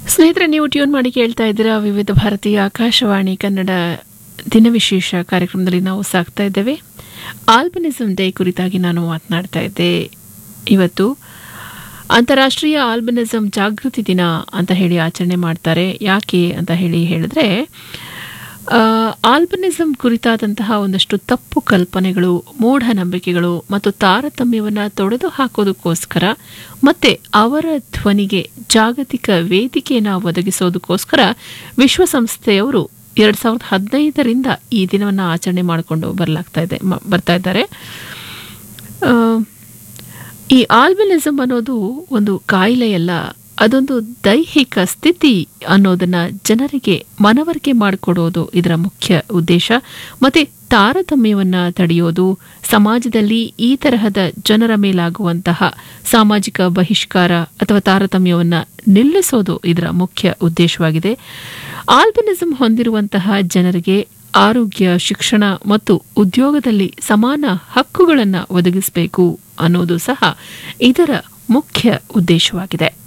ಸ್ನೇಹಿತರೆ ನೀವು ಟ್ಯೂನ್ ಮಾಡಿ ಕೇಳ್ತಾ ಇದ್ದೀರಾ ವಿವಿಧ ಭಾರತೀಯ ಆಕಾಶವಾಣಿ ಕನ್ನಡ ದಿನವಿಶೇಷ ಕಾರ್ಯಕ್ರಮದಲ್ಲಿ ನಾವು ಸಾಕ್ತಾ ಇದ್ದೇವೆ ಆಲ್ಬನಿಸಮ್ ಡೇ ಕುರಿತಾಗಿ ನಾನು ಮಾತನಾಡ್ತಾ ಇದ್ದೆ ಇವತ್ತು ಅಂತಾರಾಷ್ಟ್ರೀಯ ಆಲ್ಬನಿಸಮ್ ಜಾಗೃತಿ ದಿನ ಅಂತ ಹೇಳಿ ಆಚರಣೆ ಮಾಡ್ತಾರೆ ಯಾಕೆ ಅಂತ ಹೇಳಿ ಹೇಳಿದ್ರೆ ಆ, ಆಲ್ಬನಿಸಮ್ ಕುರಿತಾದಂತಹ ಒಂದಷ್ಟು ತಪ್ಪು ಕಲ್ಪನೆಗಳು ಮೂಢನಂಬಿಕೆಗಳು ಮತ್ತು ತಾರತಮ್ಯವನ್ನು ತೊಡೆದು ಹಾಕೋದಕ್ಕೋಸ್ಕರ ಮತ್ತೆ ಅವರ ಧ್ವನಿಗೆ ಜಾಗತಿಕ ವೇದಿಕೆಯನ್ನು ಒದಗಿಸೋದಕ್ಕೋಸ್ಕರ ವಿಶ್ವಸಂಸ್ಥೆಯವರು ಎರಡು ಸಾವಿರದ ಹದಿನೈದರಿಂದ ಈ ದಿನವನ್ನು ಆಚರಣೆ ಮಾಡಿಕೊಂಡು ಬರಲಾಗ್ತಾ ಇದೆ ಮ- ಬರ್ತಾ ಇದ್ದಾರೆ ಆ, ಈ ಆಲ್ಬಿನಿಸಮ್ ಅನ್ನೋದು ಒಂದು ಕಾಯಿಲೆಯಲ್ಲ ಅದೊಂದು ದೈಹಿಕ ಸ್ಥಿತಿ ಅನ್ನೋದನ್ನ ಜನರಿಗೆ ಮನವರಿಕೆ ಮಾಡಿಕೊಡೋದು ಇದರ ಮುಖ್ಯ ಉದ್ದೇಶ ಮತ್ತೆ ತಾರತಮ್ಯವನ್ನ ತಡೆಯೋದು ಸಮಾಜದಲ್ಲಿ ಈ ತರಹದ ಜನರ ಮೇಲಾಗುವಂತಹ ಸಾಮಾಜಿಕ ಬಹಿಷ್ಕಾರ ಅಥವಾ ತಾರತಮ್ಯವನ್ನ ನಿಲ್ಲಿಸೋದು ಇದರ ಮುಖ್ಯ ಉದ್ದೇಶವಾಗಿದೆ ಆಲ್ಬಿನಿಸಂ ಹೊಂದಿರುವಂತಹ ಜನರಿಗೆ ಆರೋಗ್ಯ ಶಿಕ್ಷಣ ಮತ್ತು ಉದ್ಯೋಗದಲ್ಲಿ ಸಮಾನ ಹಕ್ಕುಗಳನ್ನು ಒದಗಿಸಬೇಕು ಅನ್ನೋದು ಸಹ ಇದರ ಮುಖ್ಯ ಉದ್ದೇಶವಾಗಿದೆ